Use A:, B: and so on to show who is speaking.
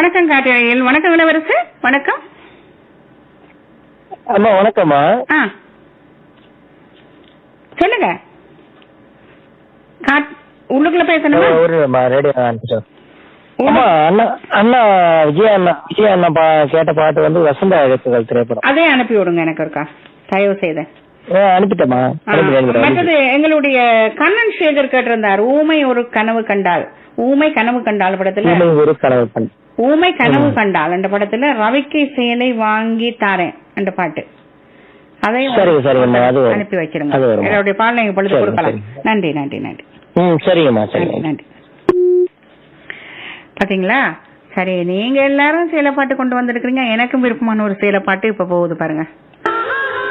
A: வணக்கம் காட்டுறையில் வணக்கம் இளவரசு வணக்கம்
B: அம்மா வணக்கம்மா
A: ஆ சொல்லுங்க காட்- உள்ளுக்குள்ள பேசணுமா
B: ஒரு ரேடியோ அனுப்பிச்சோம் அம்மா அண்ணா அண்ணா விஜயா அண்ணா விஜயா அண்ணா பா கேட்ட பாட்டு வந்து வசந்த அழைப்புகள் திரைப்படம்
A: அதே அனுப்பி விடுங்க எனக்கு ஒருக்கா தயவு செய்து
B: ஆ, அனுப்பிட்டேம்மா
A: ஆ,
B: அனுப்பிட்டேன், அனுப்பிட்டேன்.
A: மற்றது எங்களுடைய கண்ணன் சேகர் கேட்டிருந்தார் ஊமை ஒரு கனவு கண்டாள் ஊமை கனவு கண்டாள் படத்துல
B: ஊமை ஒரு கனவு பெண்
A: ஊமை கனவு
B: ம்.
A: கண்டாள் அந்த படத்துல ரவிக்கு சேலை வாங்கி தாரேன் அந்த பாட்டு அதையும்
B: சரிங்க, சரிங்கம்மா, அது வரும்.
A: அனுப்பி வச்சிருங்க
B: அது வரும்.
A: என்னுடைய பாடலை நீங்க பொழுது
B: சரிங்க,
A: கொடுக்கலாம்
B: சரிங்க.
A: நன்றி நன்றி நன்றி
B: ம் சரிங்கம்மா
A: நன்றி
B: சரிங்க
A: நன்றி பாத்தீங்களா சரி நீங்க எல்லாரும் சேலை பாட்டு கொண்டு வந்திருக்கிறீங்க எனக்கும் விருப்பமான ஒரு சேலை பாட்டு இப்ப போகுது பாருங்க